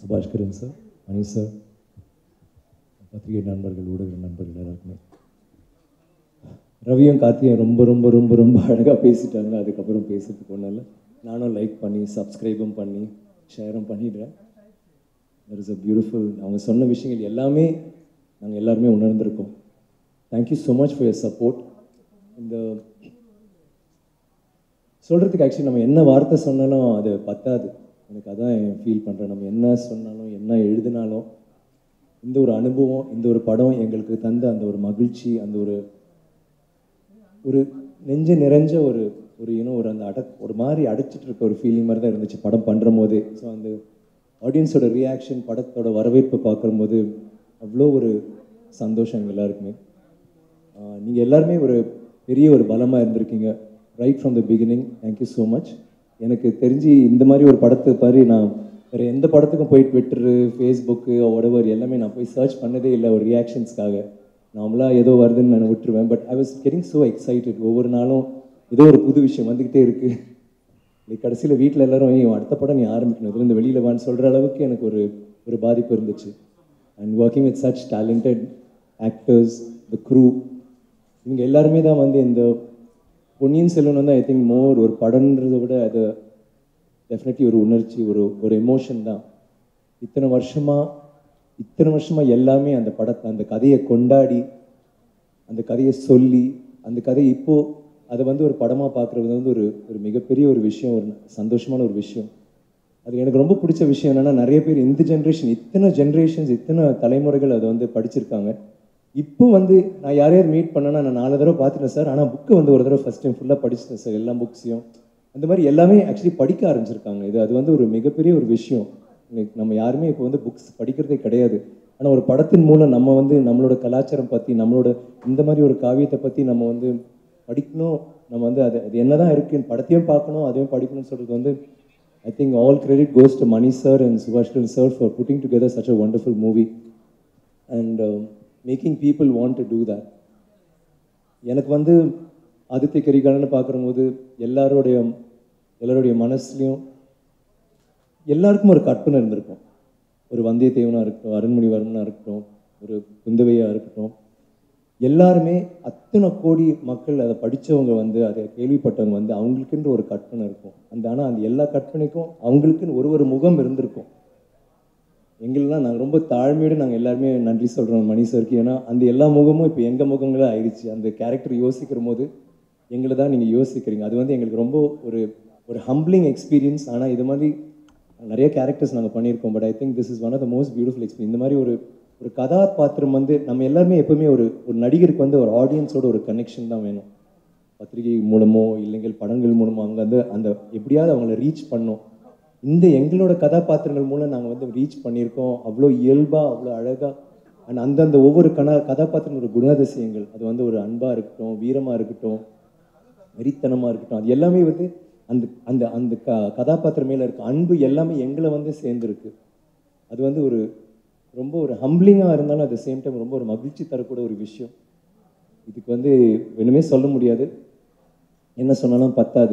Subaskaran sir மணி sir பத்திரிகை நண்பர்கள் ஊடக நண்பர்கள் எல்லாருக்குமே ரவியும் கார்த்தியும் ரொம்ப ரொம்ப ரொம்ப ரொம்ப அழகாக பேசிட்டாங்க அதுக்கப்புறம் பேசுறதுக்கு ஒன்றும் இல்லை நானும் லைக் பண்ணி சப்ஸ்கிரைபும் பண்ணி ஷேரும் பண்ணிடுறேன் தெர் இஸ் அ பியூட்டிஃபுல் அவங்க சொன்ன விஷயங்கள் எல்லாமே நாங்கள் எல்லாருமே உணர்ந்திருக்கோம் thank you so much for your support இந்த சொல்கிறதுக்கு ஆக்சுவலி நம்ம என்ன வார்த்தை சொன்னாலும் அது பத்தாது எனக்கு அதான் ஃபீல் பண்ணுறேன் நம்ம என்ன சொன்னாலும் என்ன எழுதினாலும் இந்த ஒரு அனுபவம் இந்த ஒரு படம் எங்களுக்கு தந்த அந்த ஒரு மகிழ்ச்சி அந்த ஒரு ஒரு நெஞ்சு நிறைஞ்ச ஒரு ஒரு இன்னும் ஒரு அந்த அட ஒரு மாதிரி அடைச்சிட்டு இருக்க ஒரு ஃபீலிங் மாதிரி தான் இருந்துச்சு படம் பண்ணுற போதே ஸோ அந்த ஆடியன்ஸோட ரியாக்ஷன் படத்தோட வரவேற்பை பார்க்கும்போது அவ்வளோ ஒரு சந்தோஷம் எங்க எல்லாருக்குமே நீங்கள் எல்லாருமே ஒரு பெரிய ஒரு பலமாக இருந்திருக்கீங்க right from the beginning thank you so much எனக்கு தெரிஞ்சு இந்த மாதிரி ஒரு படத்தை பாரு நான் வேறு எந்த படத்துக்கும் போய் ட்விட்டரு ஃபேஸ்புக்கு ஒடவர் எல்லாமே நான் போய் சர்ச் பண்ணதே இல்லை ஒரு ரியாக்ஷன்ஸ்க்காக நார்மலாக ஏதோ வருதுன்னு நான் விட்டுருவேன் but I was getting so excited ஒவ்வொரு நாளும் ஏதோ ஒரு புது விஷயம் வந்துக்கிட்டே இருக்குது லைக் கடைசியில் வீட்டில் எல்லாரும் "ஏய், அடுத்த படம் நீ ஆரம்பிக்கணும் இதுலேருந்து வெளியில் வான்னு சொல்கிற அளவுக்கு எனக்கு ஒரு ஒரு பாதிப்பு இருந்துச்சு and working with such talented actors the crew இவங்க எல்லாருமே தான் வந்து இந்த பொன்னியின் செல்வன் வந்து ஐ திங்க் மோர் ஒரு படம்ன்றதை விட அது டெஃபினெட்லி ஒரு உணர்ச்சி ஒரு ஒரு எமோஷன் தான் இத்தனை வருஷமா இத்தனை வருஷமா எல்லாமே அந்த படத்தை அந்த கதையை கொண்டாடி அந்த கதையை சொல்லி அந்த கதையை இப்போ அதை வந்து ஒரு படமாக பார்க்குறது வந்து ஒரு ஒரு மிகப்பெரிய ஒரு விஷயம் ஒரு சந்தோஷமான ஒரு விஷயம் அது எனக்கு ரொம்ப பிடிச்ச விஷயம் என்னன்னா நிறைய பேர் இந்த ஜென்ரேஷன் இத்தனை ஜென்ரேஷன்ஸ் இத்தனை தலைமுறைகள் அதை வந்து படிச்சிருக்காங்க இப்போ வந்து நான் யார் யார் மீட் பண்ணேன்னா நான் நாலு தடவை பார்த்துட்டேன் சார் ஆனால் புக்கு வந்து ஒரு தடவை ஃபஸ்ட் டைம் ஃபுல்லாக படிச்சிட்டேன் சார் எல்லா புக்ஸையும் அந்த மாதிரி எல்லாமே ஆக்சுவலி படிக்க ஆரம்பிச்சிருக்காங்க இது அது வந்து ஒரு மிகப்பெரிய ஒரு விஷயம் இன்னைக்கு நம்ம யாருமே இப்போ வந்து புக்ஸ் படிக்கிறதே கிடையாது ஆனால் ஒரு படத்தின் மூலம் நம்ம வந்து நம்மளோட கலாச்சாரம் பற்றி நம்மளோட இந்த மாதிரி ஒரு காவியத்தை பற்றி நம்ம வந்து படிக்கணும் நம்ம வந்து அது அது என்னதான் இருக்குன்னு படத்தையும் பார்க்கணும் அதையும் படிக்கணும்னு சொல்கிறது வந்து I think all credit goes to Mani sir and Subaskaran sir for putting together such a wonderful movie and making people want to do that எனக்கு வந்து ஆதித்ய கரிகாலன்னு பார்க்கும்போது எல்லாரோடைய எல்லாருடைய மனசுலையும் எல்லாருக்கும் ஒரு கற்பனை இருந்திருக்கும் ஒரு வந்தியத்தேவனாக இருக்கட்டும் அருண்மொழிவர்மனாக இருக்கட்டும் ஒரு குந்தவையாக இருக்கட்டும் எல்லாருமே அத்தனை கோடி மக்கள் அதை படித்தவங்க வந்து அதை கேள்விப்பட்டவங்க வந்து அவங்களுக்குன்ற ஒரு கற்பனை இருக்கும் அந்த ஆனால் அந்த எல்லா கற்பனைக்கும் அவங்களுக்குன்னு ஒரு ஒரு முகம் இருந்திருக்கும் எங்களெலாம் நாங்கள் ரொம்ப தாழ்மையோடு நாங்கள் எல்லாருமே நன்றி சொல்கிறோம் மணி சாருக்கு ஏன்னா அந்த எல்லா முகமும் இப்போ எங்கள் முகங்களாக ஆயிடுச்சு அந்த கேரக்டர் யோசிக்கிற போது எங்களை தான் நீங்கள் யோசிக்கிறீங்க அது வந்து எங்களுக்கு ரொம்ப ஒரு ஒரு ஹம்பிளிங் எக்ஸ்பீரியன்ஸ் ஆனால் இது மாதிரி நிறைய கேரக்டர்ஸ் நாங்கள் பண்ணியிருக்கோம் but I think this is one of the most beautiful experience இந்த மாதிரி ஒரு ஒரு கதாபாத்திரம் வந்து நம்ம எல்லாருமே எப்பவுமே ஒரு ஒரு நடிகருக்கு வந்து ஒரு ஆடியன்ஸோட ஒரு கனெக்ஷன் தான் வேணும் பத்திரிகை மூலமோ இல்லைங்கள் படங்கள் மூலமோ அவங்க வந்து அந்த எப்படியாவது அவங்கள ரீச் பண்ணோம் இந்த எங்களோட கதாபாத்திரங்கள் மூலம் நாங்கள் வந்து ரீச் பண்ணியிருக்கோம் அவ்வளோ இயல்பாக அவ்வளோ அழகாக அண்ட் அந்தந்த ஒவ்வொரு கன கதாபாத்திரங்களோட குணாதிசயங்கள் அது வந்து ஒரு அன்பாக இருக்கட்டும் வீரமாக இருக்கட்டும் வெறித்தனமாக இருக்கட்டும் அது எல்லாமே வந்து அந்த அந்த அந்த க கதாபாத்திரம் மேலே இருக்க அன்பு எல்லாமே எங்களை வந்து சேர்ந்துருக்கு அது வந்து ஒரு ரொம்ப ஒரு ஹம்பிளிங்காக இருந்தாலும் அட் சேம் டைம் ரொம்ப ஒரு மகிழ்ச்சி தரக்கூட ஒரு விஷயம் இதுக்கு வந்து ஒன்றுமே சொல்ல முடியாது என்ன சொன்னாலும் பத்தாது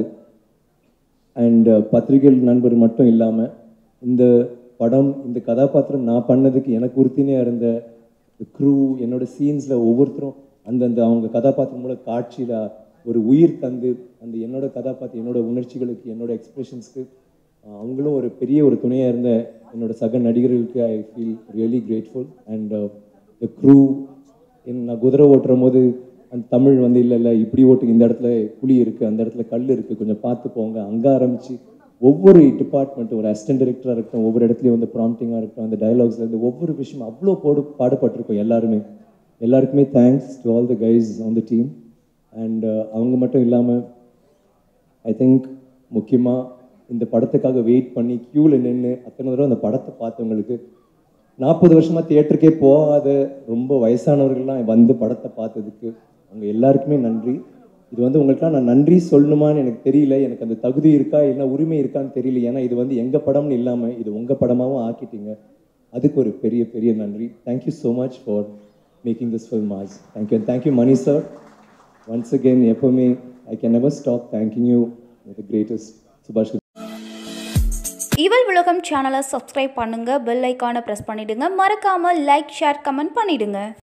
அண்ட் பத்திரிகை நண்பர் மட்டும் இல்லாமல் இந்த படம் இந்த கதாபாத்திரம் நான் பண்ணதுக்கு எனக்கு உறுத்தினையாக இருந்த க்ரூ என்னோட சீன்ஸில் ஒவ்வொருத்தரும் அந்தந்த அவங்க கதாபாத்திரம் மூலம் காட்சியில் ஒரு உயிர் தந்து அந்த என்னோட கதாபாத்திரம் என்னோட உணர்ச்சிகளுக்கு என்னோட எக்ஸ்பிரஷன்ஸ்க்கு அவங்களும் ஒரு பெரிய ஒரு துணையாக இருந்த என்னோட சக நடிகர்களுக்கு I feel really grateful and the crew நான் குதிரை ஓட்டுற போது அந்த தமிழ் வந்து இல்லை இல்லை இப்படி ஓட்டு இந்த இடத்துல புலி இருக்குது அந்த இடத்துல கல் இருக்குது கொஞ்சம் பார்த்து போங்க அங்கே ஆரம்பித்து ஒவ்வொரு டிபார்ட்மெண்ட் ஒரு அசிஸ்டன்ட் டைரக்டராக இருக்கட்டும் ஒவ்வொரு இடத்துலையும் வந்து ப்ராம்ப்டிங்காக இருக்கட்டும் அந்த dialogues ல இருந்து ஒவ்வொரு விஷயம் அவ்வளோ போடு பாடுபட்டிருக்கோம் எல்லாருமே எல்லாருக்குமே thanks to all the guys on the team and அவங்க மட்டும் இல்லாமல் ஐ திங்க் முக்கியமாக இந்த படத்துக்காக வெயிட் பண்ணி க்யூவில் நின்று அத்தனை தடவை அந்த படத்தை பார்த்தவங்களுக்கு நாற்பது வருஷமா தியேட்டருக்கே போகாத ரொம்ப வயசானவர்கள்லாம் வந்து படத்தை பார்த்ததுக்கு அவங்க எல்லாருக்குமே நன்றி இது வந்து உங்களுக்குலாம் நான் நன்றி சொல்லணுமான்னு எனக்கு தெரியல எனக்கு அந்த தகுதி இருக்கா இல்லை உரிமை இருக்கான்னு தெரியல ஏன்னா இது வந்து எங்கள் படம்னு இல்லாமல் இது உங்கள் படமாகவும் ஆக்கிட்டீங்க அதுக்கு ஒரு பெரிய பெரிய நன்றி thank you so much for making this film mass thank you thank you Mani sir once again எப்போவுமே I can never stop thank you you the greatest Subash இவள் உலகம் சேனலை சப்ஸ்கிரைப் பண்ணுங்க பெல் ஐக்கானை ப்ரெஸ் பண்ணிடுங்க மறக்காம லைக் ஷேர் கமெண்ட் பண்ணிடுங்க